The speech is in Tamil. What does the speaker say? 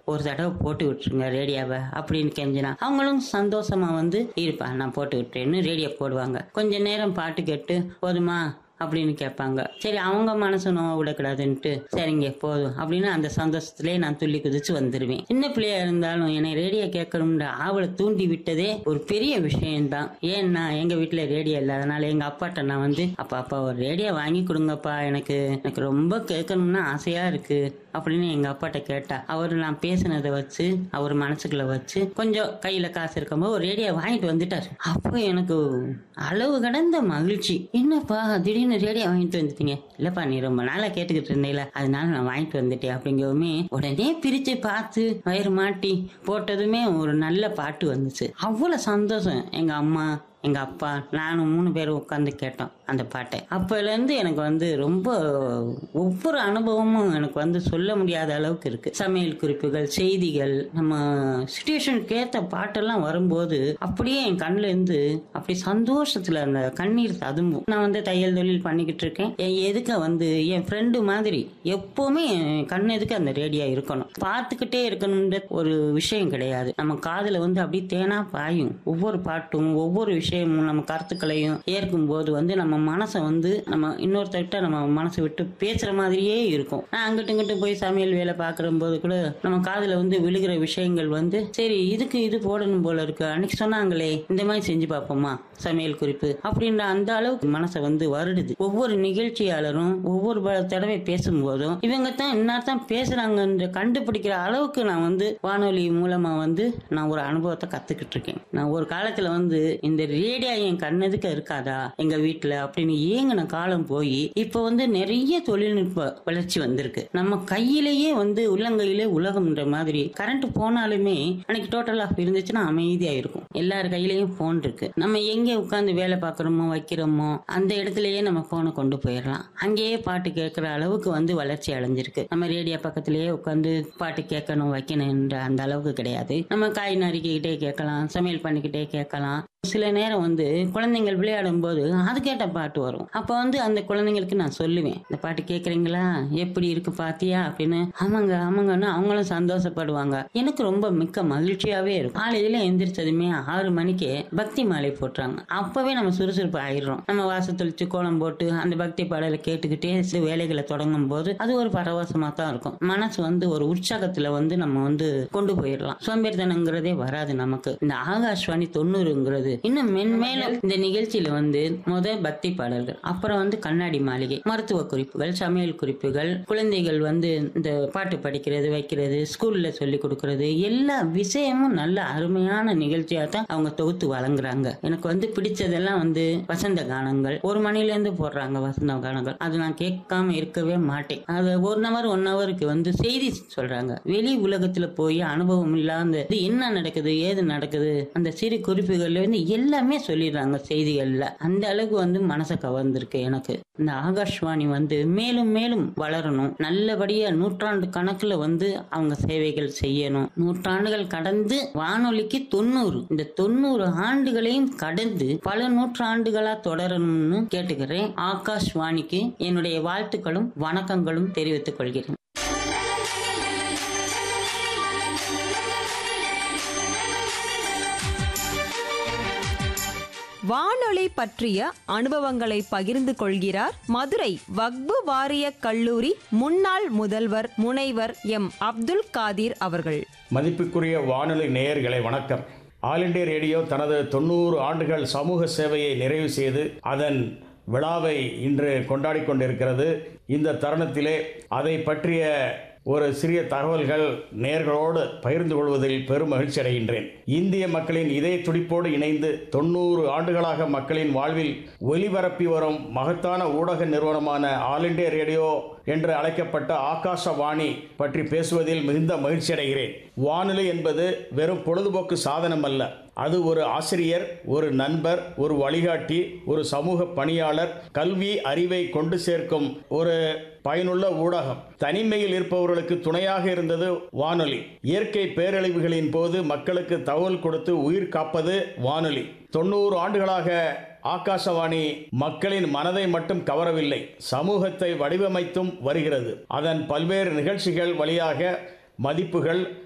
ஒரு தடவை போட்டு விட்டுருங்க ரேடியோவை அப்படின்னு கெஞ்சினா அவங்களும் சந்தோஷமா வந்து இருப்பா நான் போட்டு விட்டுறேன்னு ரேடியோ போடுவாங்க கொஞ்ச நேரம் பாட்டு கேட்டு போதுமா அப்படின்னு கேட்பாங்க சரி அவங்க மனசு நோவ விடக்கூடாதுன்ட்டு சரிங்க போதும் அப்படின்னு அந்த சந்தோஷத்திலே நான் துள்ளி குதிச்சு வந்துருவேன் சின்ன பிள்ளையா இருந்தாலும் என்னை ரேடியோ கேட்கணும்ன்ற ஆவலை தூண்டி விட்டதே ஒரு பெரிய விஷயம்தான் ஏன்னா எங்க வீட்டுல ரேடியோ இல்லாதனால எங்க அப்பாட்ட நான் வந்து அப்பா அப்பா ஒரு ரேடியோ வாங்கி கொடுங்கப்பா எனக்கு எனக்கு ரொம்ப கேட்கணும்னு ஆசையா இருக்கு அப்படின்னு எங்க அப்பாட்ட கேட்டா அவர் நான் பேசினதை வச்சு அவர் மனசுக்குள்ள வச்சு கொஞ்சம் கையில காசு இருக்கும்போது ஒரு ரேடியோ வாங்கிட்டு வந்துட்டாரு அப்போ எனக்கு அளவு கடந்த மகிழ்ச்சி என்னப்பா திடீர்னு ரேடியோ வாங்கிட்டு வந்துட்டீங்க இல்லப்பா நீ ரொம்ப நாளா கேட்டுக்கிட்டு இருந்தீல அதனால நான் வாங்கிட்டு வந்துட்டேன் அப்படிங்கவுமே உடனே பிரிச்சு பார்த்து வயிறு மாட்டி போட்டதுமே ஒரு நல்ல பாட்டு வந்துச்சு அவ்வளவு சந்தோஷம் எங்க அம்மா எங்க அப்பா நானும் மூணு பேரும் உட்காந்து கேட்டோம் அந்த பாட்டை அப்பல இருந்து எனக்கு வந்து ரொம்ப ஒவ்வொரு அனுபவமும் எனக்கு வந்து சொல்ல முடியாத அளவுக்கு இருக்கு சமையல் குறிப்புகள் செய்திகள் நம்ம சுச்சுவேஷனுக்கு ஏத்த பாட்டெல்லாம் வரும்போது அப்படியே என் கண்ணுல இருந்து அப்படி சந்தோஷத்துல அந்த கண்ணீர் ததும்பும் நான் வந்து தையல் தொழில் பண்ணிக்கிட்டு இருக்கேன் என் எதுக்க வந்து என் ஃப்ரெண்டு மாதிரி எப்பவுமே என் கண் எதுக்கு அந்த ரேடியோ இருக்கணும் பார்த்துக்கிட்டே இருக்கணும்ன்ற ஒரு விஷயம் கிடையாது நம்ம காதுல வந்து அப்படியே தேனா பாயும் ஒவ்வொரு பாட்டும் ஒவ்வொரு விஷயமும் நம்ம கருத்துக்களையும் ஏற்கும் போது வந்து நம்ம மனசை வந்து நம்ம இன்னொருத்தர்கிட்ட நம்ம மனசை விட்டு பேசுற மாதிரியே இருக்கும் நான் அங்கிட்டு இங்கிட்டு போய் சமையல் வேலை பார்க்குற போது கூட நம்ம காதுல வந்து விழுகிற விஷயங்கள் வந்து சரி இதுக்கு இது போடணும் போல இருக்கு அன்னைக்கு சொன்னாங்களே இந்த மாதிரி செஞ்சு பார்ப்போமா சமையல் குறிப்பு அப்படின்ற அந்த அளவுக்கு மனசை வந்து வருடுது ஒவ்வொரு நிகழ்ச்சியாளரும் ஒவ்வொரு ப- தடவை பேசும்போதும் இவங்க தான் இன்னார் தான் பேசுறாங்கன்ற கண்டுபிடிக்கிற அளவுக்கு நான் வந்து வானொலி மூலமா வந்து நான் ஒரு அனுபவத்தை கத்துக்கிட்டு இருக்கேன் நான் ஒரு காலத்துல வந்து இந்த ரேடியோ என் கண்ணதுக்கு இருக்காதா எங்க வீட்டுல அப்படின்னு ஏங்கின காலம் போய் இப்ப வந்து நிறைய தொழில்நுட்ப வளர்ச்சி வந்திருக்கு நம்ம கையிலேயே வந்து உள்ளங்கையிலே உலகம்ன்ற மாதிரி கரண்ட் போனாலுமே அன்னைக்கு டோட்டல் ஆஃப் இருந்துச்சுன்னா அமைதியா இருக்கும் எல்லார் கையிலயும் போன் இருக்கு நம்ம எங்க உட்கார்ந்து வேலை பார்க்கறோமோ வைக்கிறோமோ அந்த இடத்துலயே நம்ம போனை கொண்டு போயிடலாம் அங்கேயே பாட்டு கேட்கிற அளவுக்கு வந்து வளர்ச்சி அடைஞ்சிருக்கு நம்ம ரேடியோ பக்கத்திலேயே உட்காந்து பாட்டு கேட்கணும் வைக்கணும்ன்ற அந்த அளவுக்கு கிடையாது நம்ம காய் நறுக்கிக்கிட்டே கேட்கலாம் சமையல் பண்ணிக்கிட்டே கேட்கலாம் சில நேரம் வந்து குழந்தைங்கள் விளையாடும் போது அதுக்கேட்ட பாட்டு வரும் அப்ப வந்து அந்த குழந்தைங்களுக்கு நான் சொல்லுவேன் இந்த பாட்டு கேக்குறீங்களா எப்படி இருக்கு பாத்தியா அப்படின்னு ஆமாங்க ஆமாங்கன்னு அவங்களும் சந்தோஷப்படுவாங்க எனக்கு ரொம்ப மிக்க மகிழ்ச்சியாவே இருக்கும் காலையில எந்திரிச்சதுமே ஆறு மணிக்கு பக்தி மாலை போட்டுறாங்க அப்பவே நம்ம சுறுசுறுப்பு ஆயிடுறோம் நம்ம வாசல் தெளிச்சு கோலம் போட்டு அந்த பக்தி பாடலை கேட்டுக்கிட்டே சில வேலைகளை தொடங்கும் போது அது ஒரு பரவசமா தான் இருக்கும் மனசு வந்து ஒரு உற்சாகத்துல வந்து நம்ம வந்து கொண்டு போயிடலாம் சோம்பேறித்தனங்கிறதே வராது நமக்கு இந்த ஆகாஷ்வாணி தொண்ணூறுங்கிறது இன்னும் மென்மேலும் இந்த நிகழ்ச்சியில வந்து முத பக்தி பாடல்கள் அப்புறம் வந்து கண்ணாடி மாளிகை மருத்துவ குறிப்புகள் சமையல் குறிப்புகள் குழந்தைகள் வந்து இந்த பாட்டு படிக்கிறது வைக்கிறது ஸ்கூல்ல சொல்லி கொடுக்கறது எல்லா விஷயமும் நல்ல அருமையான நிகழ்ச்சியா தான் அவங்க தொகுத்து வழங்குறாங்க எனக்கு வந்து பிடிச்சதெல்லாம் வந்து வசந்த கானங்கள் ஒரு மணில இருந்து போடுறாங்க வசந்த கானங்கள் அது நான் கேட்காம இருக்கவே மாட்டேன் அது ஒரு ஹவர் ஒன் ஹவருக்கு வந்து செய்தி சொல்றாங்க வெளி உலகத்துல போய் அனுபவம் இல்லாத இது என்ன நடக்குது ஏது நடக்குது அந்த சிறு குறிப்புகள்ல வந்து எல்லாமே சொல்லிடுறாங்க செய்திகள்ல அந்த அளவுக்கு வந்து மனசை கவர்ந்திருக்கு எனக்கு இந்த ஆகாஷ்வாணி வந்து மேலும் மேலும் வளரணும் நல்லபடியா நூற்றாண்டு கணக்குல வந்து அவங்க சேவைகள் செய்யணும் நூற்றாண்டுகள் கடந்து வானொலிக்கு தொண்ணூறு இந்த தொண்ணூறு ஆண்டுகளையும் கடந்து பல நூற்றாண்டுகளா தொடரணும்னு கேட்டுக்கிறேன் ஆகாஷ்வாணிக்கு என்னுடைய வாழ்த்துக்களும் வணக்கங்களும் தெரிவித்துக் கொள்கிறேன் வானொலி பற்றிய அனுபவங்களை பகிர்ந்து கொள்கிறார் மதுரை வக்பு வாரிய கல்லூரி முன்னாள் முதல்வர் முனைவர் எம் அப்துல் காதிர் அவர்கள் மதிப்புக்குரிய வானொலி நேயர்களை வணக்கம் ஆல் இண்டியா ரேடியோ தனது தொண்ணூறு ஆண்டுகள் சமூக சேவையை நிறைவு செய்து அதன் விழாவை இன்று கொண்டாடி கொண்டிருக்கிறது இந்த தருணத்திலே அதை பற்றிய ஒரு சிறிய தகவல்கள் நேர்களோடு பகிர்ந்து கொள்வதில் பெரும் மகிழ்ச்சி அடைகின்றேன் இந்திய மக்களின் இதய துடிப்போடு இணைந்து தொண்ணூறு ஆண்டுகளாக மக்களின் வாழ்வில் ஒலிபரப்பி வரும் மகத்தான ஊடக நிறுவனமான ஆல் இண்டியா ரேடியோ என்று அழைக்கப்பட்ட ஆகாசவாணி பற்றி பேசுவதில் மிகுந்த மகிழ்ச்சி அடைகிறேன் வானொலி என்பது வெறும் பொழுதுபோக்கு சாதனம் அல்ல அது ஒரு ஆசிரியர் ஒரு நண்பர் ஒரு வழிகாட்டி ஒரு சமூக பணியாளர் கல்வி அறிவை கொண்டு சேர்க்கும் ஒரு பயனுள்ள ஊடகம் தனிமையில் இருப்பவர்களுக்கு துணையாக இருந்தது வானொலி இயற்கை பேரழிவுகளின் போது மக்களுக்கு தகவல் கொடுத்து உயிர் காப்பது வானொலி தொண்ணூறு ஆண்டுகளாக ஆகாசவாணி மக்களின் மனதை மட்டும் கவரவில்லை சமூகத்தை வடிவமைத்தும் வருகிறது அதன் பல்வேறு நிகழ்ச்சிகள் வழியாக மதிப்புகள்